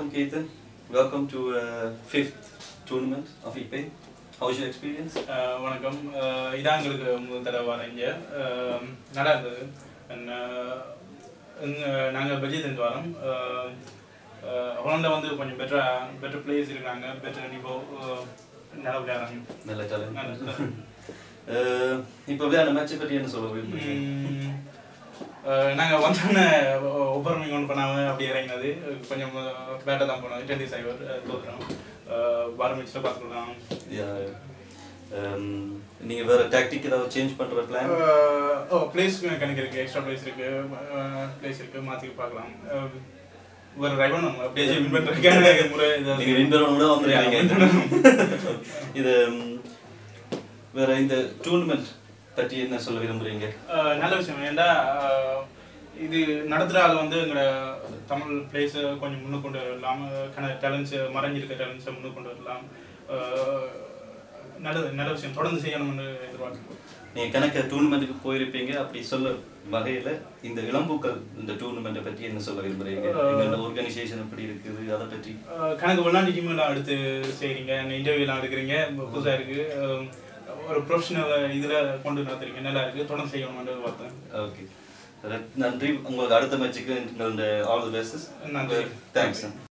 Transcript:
welcome Keithan. Welcome to uh, fifth tournament of IPE. How was your experience? அஹ் வணக்கம் அஹ் இதான் எங்களுக்கு முதல் தடவை வரேன் இங்கே அஹ் நல்லா இருந்தது And, அஹ் இங்க நாங்கள் பட்ஜெட் வரோம் ஹோலண்டில் வந்து கொஞ்சம் பெட்டரா பெட்டர் பிளேயர்ஸ் இருக்காங்க பெட்டர் நிவோ நல்லா விளையாடுறாங்க நல்ல talent. நல்ல Uh, இப்போ விளையாட மேட்சை பற்றி என்ன சொல்ல விரும்புறீங்க உம், அஹ் நாங்க வந்தோடனே ஒப்பரமிங் ஒன்று பண்ணாம அப்படி இறங்கினது கொஞ்சம் பேட்டாக தான் போனோம் டென்டி சைவர் தோற்றுறோம் பாரம் மிச்சில் பார்த்துக்கலாம் Yeah. Um, நீங்க வேற டாக்டிக் ஏதாவது சேஞ்ச் பண்ற பிளான் அஹ் ஓ பிளேஸ் கணக்கு இருக்கு எக்ஸ்ட்ரா பிளேஸ் இருக்கு பிளேஸ் இருக்கு மாற்றி பார்க்கலாம் அஹ் வேற ரைவன் அப்படியே வின் பண்ணுறதுக்கான முறை இது நீங்க வின் பண்ணணும் கூட வந்துருக்கீங்க இது um, வேற இந்த டூர்னமெண்ட் பற்றி என்ன சொல்ல விரும்புறீங்க அஹ் நல்ல விஷயம் ஏன்டா அஹ் இது நடத்துகிற ஆள் வந்து எங்களோட தமிழ் பிளேஸை கொஞ்சம் முன்னுக்கு கொண்டு வரலாம் கன டேலண்ட்ஸை மறைஞ்சிருக்க டேலண்ட்ஸை முன்னுக்கு கொண்டு வரலாம் அஹ் நல்லது நல்ல விஷயம் தொடர்ந்து செய்யணும்னு எதிர்பார்க்கிறோம் நீங்க கணக்க டூர்னமெண்ட்டுக்கு போயிருப்பீங்க அப்படி சொல்ல வகையில இந்த இளம்பூக்கள் இந்த டூர்னமெண்ட்டை பற்றி என்ன சொல்ல விரும்புறீங்க எங்களோட ஆர்கனைசேஷன் எப்படி இருக்குது அதை பற்றி அஹ் கணக்கு விளாண்டு டீம்லாம் எடுத்து செய்கிறீங்க இன்டர்வியூலாம் எடுக்கிறீங்க புதுசாக இருக்கு அஹ் ஒரு ப்ரொஃபஷனல் இதில் கொண்டு நடத்துறீங்க நல்லா இருக்கு தொடர்ந்து செய்யணும்னு பார்த்தேன் ஓகே நன்றி உங்களுக்கு அடுத்த மேட்சுக்கு எங்களோட ஆல் தி பெஸ்ட் நன்றி. தேங்க்ஸ்